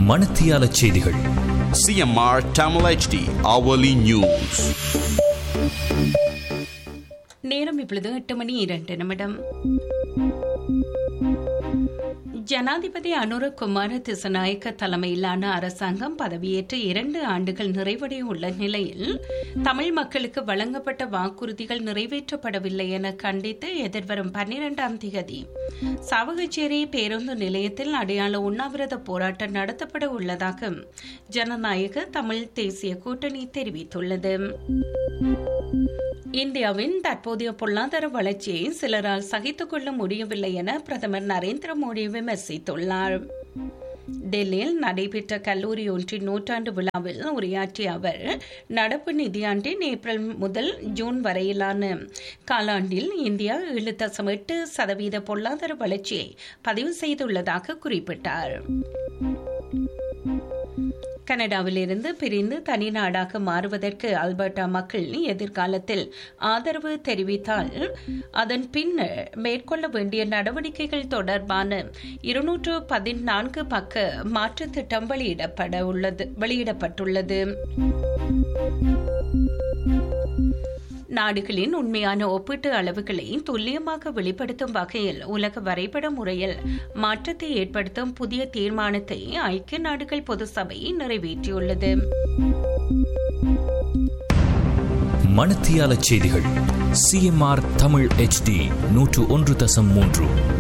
மணத்தியால செய்திகள் CMR Tamil HD hourly news. நேரம் இப்பொழுது எட்டு மணி இரண்டு நிமிடம் ஜனாதிபதி அனுர குமார திசநாயக்க தலைமையிலான அரசாங்கம் பதவியேற்று இரண்டு ஆண்டுகள் நிறைவடைய உள்ள நிலையில் தமிழ் மக்களுக்கு வழங்கப்பட்ட வாக்குறுதிகள் நிறைவேற்றப்படவில்லை என கண்டித்து எதிர்வரும் பன்னிரெண்டாம் திகதி சாவகச்சேரி பேருந்து நிலையத்தில் அடையாள உண்ணாவிரத போராட்டம் நடத்தப்பட உள்ளதாக ஜனநாயக தமிழ் தேசிய கூட்டணி தெரிவித்துள்ளது இந்தியாவின் தற்போதைய பொருளாதார வளர்ச்சியை சிலரால் சகித்துக் கொள்ள முடியவில்லை என பிரதமர் நரேந்திர மோடி விமர்சித்துள்ளார் டெல்லியில் நடைபெற்ற கல்லூரி ஒன்றின் நூற்றாண்டு விழாவில் உரையாற்றிய அவர் நடப்பு நிதியாண்டின் ஏப்ரல் முதல் ஜூன் வரையிலான காலாண்டில் இந்தியா ஏழு தசம் எட்டு சதவீத பொருளாதார வளர்ச்சியை பதிவு செய்துள்ளதாக குறிப்பிட்டார் கனடாவிலிருந்து பிரிந்து தனி நாடாக மாறுவதற்கு அல்பர்டா மக்கள் எதிர்காலத்தில் ஆதரவு தெரிவித்தால் அதன் பின்னர் மேற்கொள்ள வேண்டிய நடவடிக்கைகள் தொடர்பான இருநூற்று பதினான்கு பக்க மாற்று திட்டம் வெளியிடப்பட உள்ளது வெளியிடப்பட்டுள்ளது நாடுகளின் உண்மையான ஒப்பீட்டு அளவுகளை துல்லியமாக வெளிப்படுத்தும் வகையில் உலக வரைபட முறையில் மாற்றத்தை ஏற்படுத்தும் புதிய தீர்மானத்தை ஐக்கிய நாடுகள் பொது சபை நிறைவேற்றியுள்ளது மணத்தியால செய்திகள் சிஎம்ஆர் தமிழ் HD நூற்று ஒன்று தசம் மூன்று